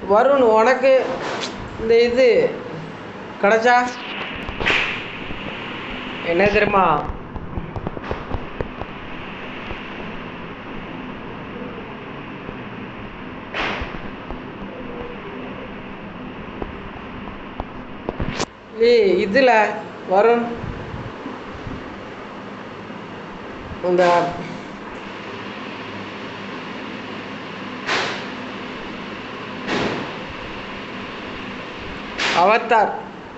வருண் உனக்கு இந்த இது கிடச்சா என்ன தெரியுமா ஏய் இதில் வருண் இந்த அவத்தார்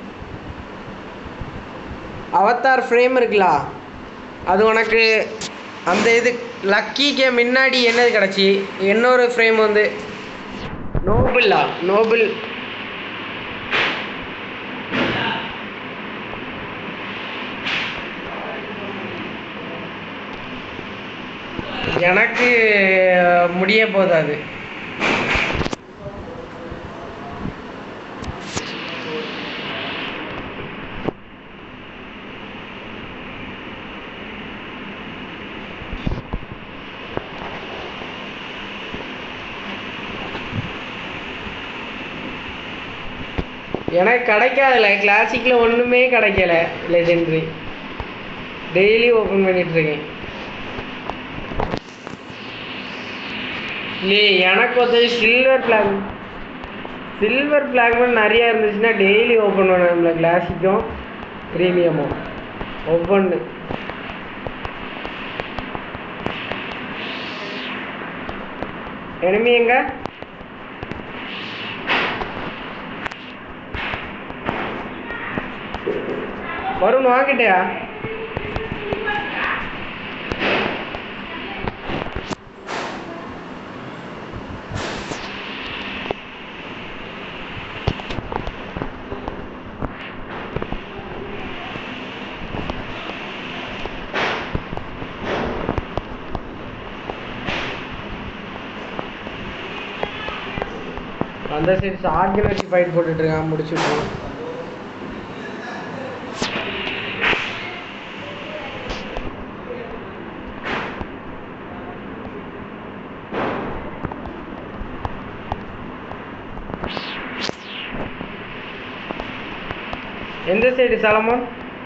அவத்தார் ஃப்ரேம் இருக்குல்ல அது உனக்கு அந்த இது லக்கிக்கு முன்னாடி என்னது கிடச்சி இன்னொரு ஃப்ரேம் வந்து நோபுல்லா நோபல் எனக்கு முடிய போகுது அது எனக்கு கிடைக்காதுல கிளாசிக்கில் ஒன்றுமே கிடைக்கல லெஜெண்ட்ரி டெய்லி ஓப்பன் பண்ணிட்டு இருக்கேன் இல்லை எனக்கு வந்து சில்வர் பிளாக் சில்வர் பிளாக்மெண்ட் நிறையா இருந்துச்சுன்னா டெய்லி ஓப்பன் பண்ண கிளாசிக்கும் ப்ரீமியமும் ஒவ்வொன்று enemy எங்க வருண் வாங்கிட்டியா அந்த சைடு ஷார்ட்கன் வச்சு ஃபைட் போட்டுட்டு இருக்கான் முடிச்சுட்டு எந்த சைடு சலமோன்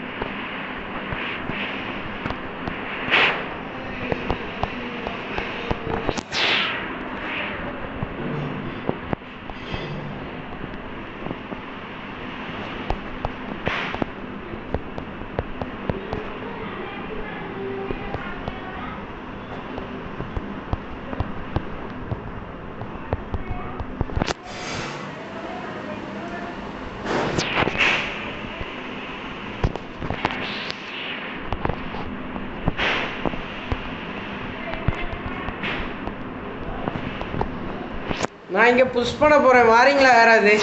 நான் இங்க புஷ் பண்ண போறேன் வாரீங்களா யாராவது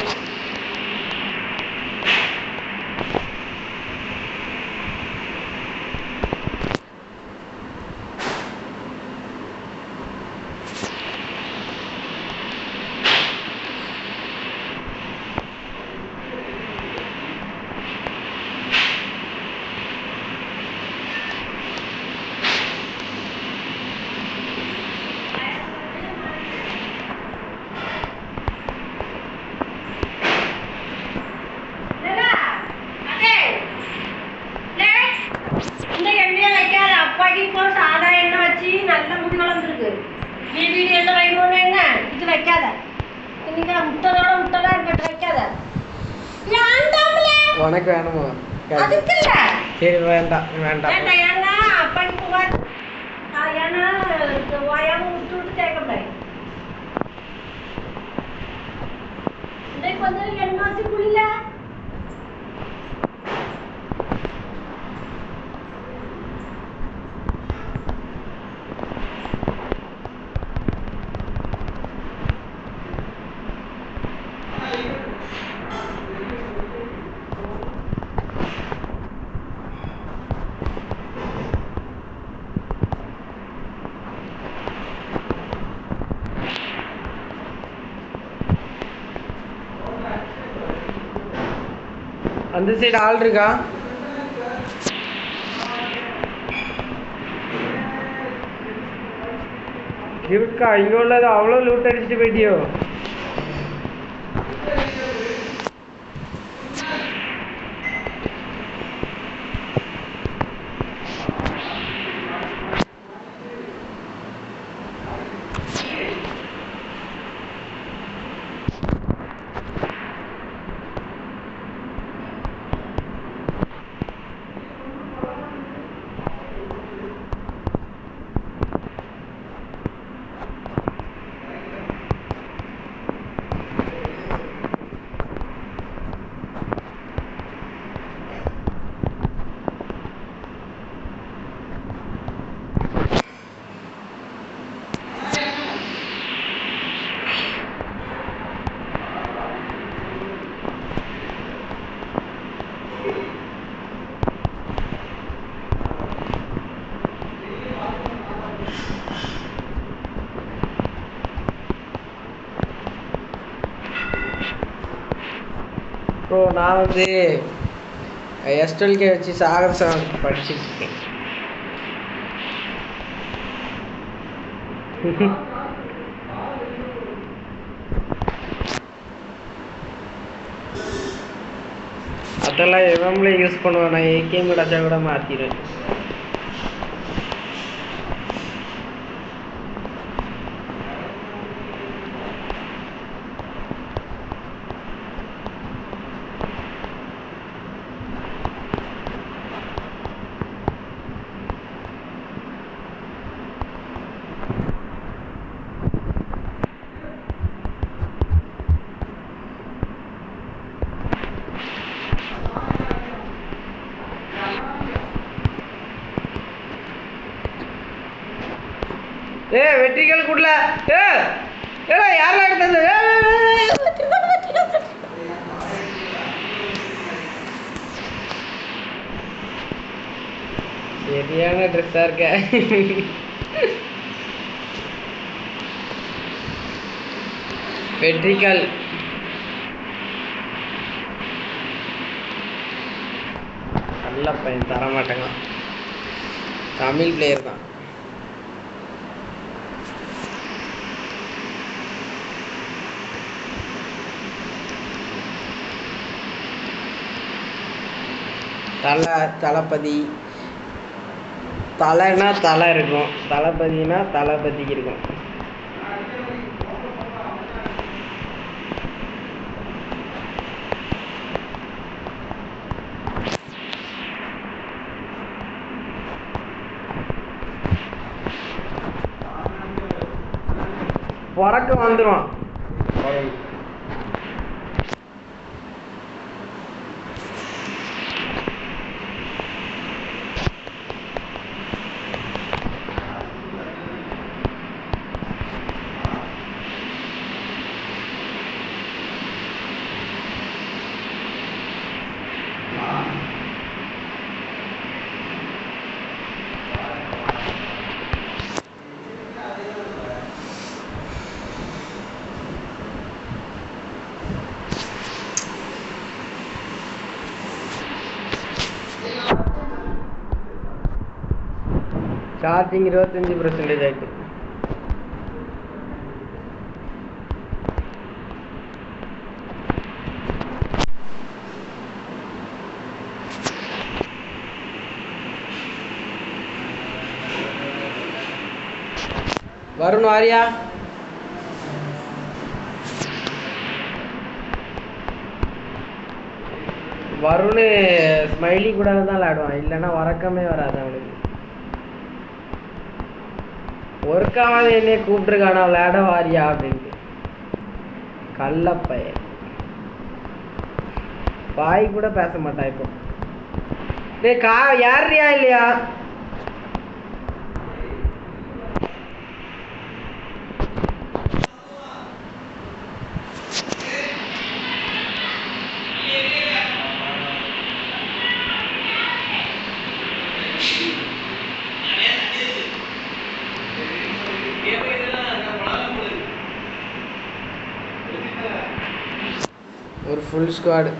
என்னடா? அடே! லே! இந்த எண்ணெயை வைக்காத. அப்பாக்கு இப்போ சாதா எண்ணெய் வச்சு நல்ல முடி வளர்ந்துருக்கு. நீ வீடு எண்ணெய் வைக்கணும்னு என்ன? இது வைக்காத. இன்னைக்கு நான் முட்டதோட முட்டதா இருக்கட்டும், வைக்காத. ஏன்டாம்லே? உனக்கு வேணுமா அதுக்கு இல்ல. சரி வேண்டாம் வேண்டாம் ஏன்டா, ஏன்னா அப்பாக்கு இப்போ வா- ஆ, ஏன்னா இது ஓயாம விட்டு விட்டு தேய்க்கக்கூடாது. இன்னைக்கு கொஞ்சம் எண்ணெய் வச்சு குளில அந்த சைடு ஆள் இருக்கா இருக்கா இங்க உள்ளது அவ்வளோ லூட் அடிச்சுட்டு போயிட்டியோ ப்ரோ நான் வந்து எஸ்டெல்கே வச்சு சாகசம் படிச்சுட்டு இருக்கேன் அதெல்லாம் எவம்ல யூஸ் பண்ணுவேன் நான் ஏகேம் கிடச்சா கூட மாற்றிடுவேன் ஏ வெற்றிகள் குடல ஏ ஏடா யாரெல்லாம் எடுத்தது ஏ, ஏ, ஏ, ஏ, வெற்றிகள், வெற்றிகள், வெற்றிகள். சரியான ட்ரெஸ்ஸாக இருக்க வெற்றிகள் நல்ல பையன் தர மாட்டேங்க தமிழ் பிளேயர் தான் தலை தளபதி தலைனா தலை இருக்கும் தளபதினா தளபதி இருக்கும் பிறக்க வந்துடும் சார்ஜிங் இருபத்தஞ்சி பர்சன்டேஜ் ஆயிட்டு வருண் வாரியா வருண் ஸ்மைலி கூட தான் விளையாடுவான் இல்லைன்னா வரக்கமே வராது அவனுக்கு ஒருக்காவது என்னைய கூப்பிட்டுருக்கானா விளையாட வாரியா அப்படின்ட்டு கள்ளப்பையன் வாய் கூட பேச மாட்டான் இப்போ டேய் கா யாரியா இல்லையா ஒரு ஃபுல் ஸ்குவாடு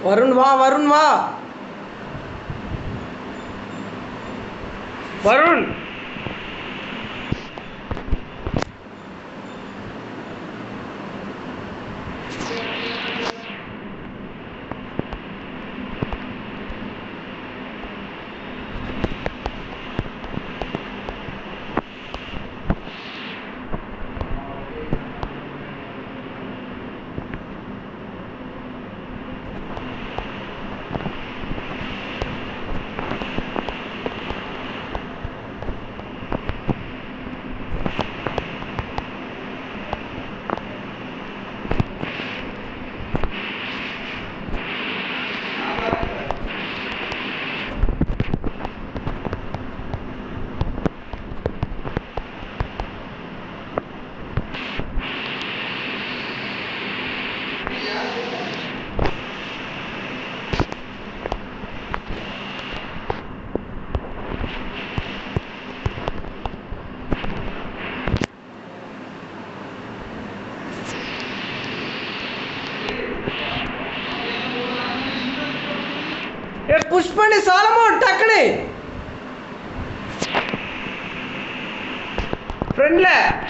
வருண் வா வருண் வா வருண் ஏ புஷ் பண்ணி சாலமோன் டக்குனு ஃப்ரெண்ட்ல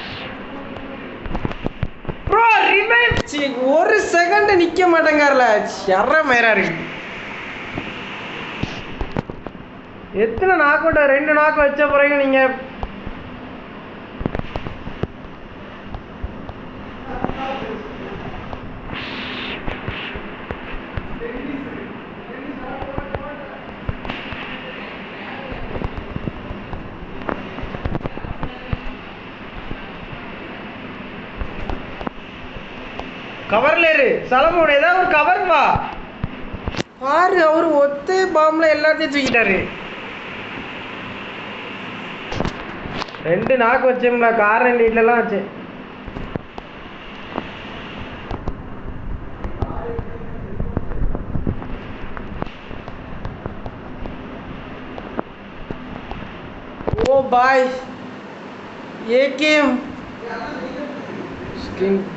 ப்ரோ ரிவைவ் ஒரு செகண்ட் நிக்க மாட்டேங்கார்ல சர மேரா இருக்கு எத்தனை நாக் அவுட் ரெண்டு நாக்கு வச்ச பிறகு நீங்க கவர்ல இரு சலமோன் ஏதாவது ஒரு கவர் வா பாரு அவரு ஒத்தே பாம்ல எல்லாத்தையும் தூக்கிட்டாரு ரெண்டு நாக்கு வச்சோம்ல கார் வீட்லலாம் வச்சேன் ओ भाई ये गेम स्किन